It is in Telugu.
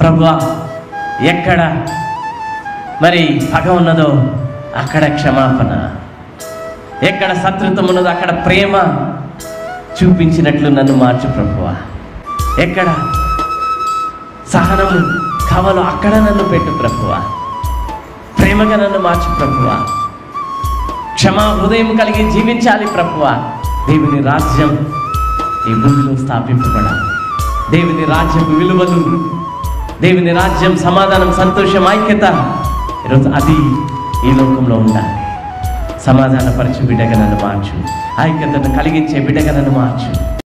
ప్రభా ఎక్కడ మరి పగ ఉన్నదో అక్కడ క్షమాపణ ఎక్కడ శత్రుత్వం ఉన్నదో అక్కడ ప్రేమ చూపించినట్లు నన్ను మార్చు ప్రభువా ఎక్కడ సహనము కవలు అక్కడ నన్ను పెట్టు ప్రభువా ప్రేమగా నన్ను మార్చు ప్రభువా క్షమా హృదయం కలిగి జీవించాలి ప్రభువా దేవుని రాజ్యం ఈ భూమిలో స్థాపింపబడాలి దేవుని రాజ్యం విలువలు దేవుని రాజ్యం సమాధానం సంతోషం ఐక్యత ఈరోజు అది ఈ లోకంలో ఉండాలి సమాధానపరచు బిడ్డగా నన్ను మార్చు ఐక్యతను కలిగించే బిడ్డగా నన్ను మార్చు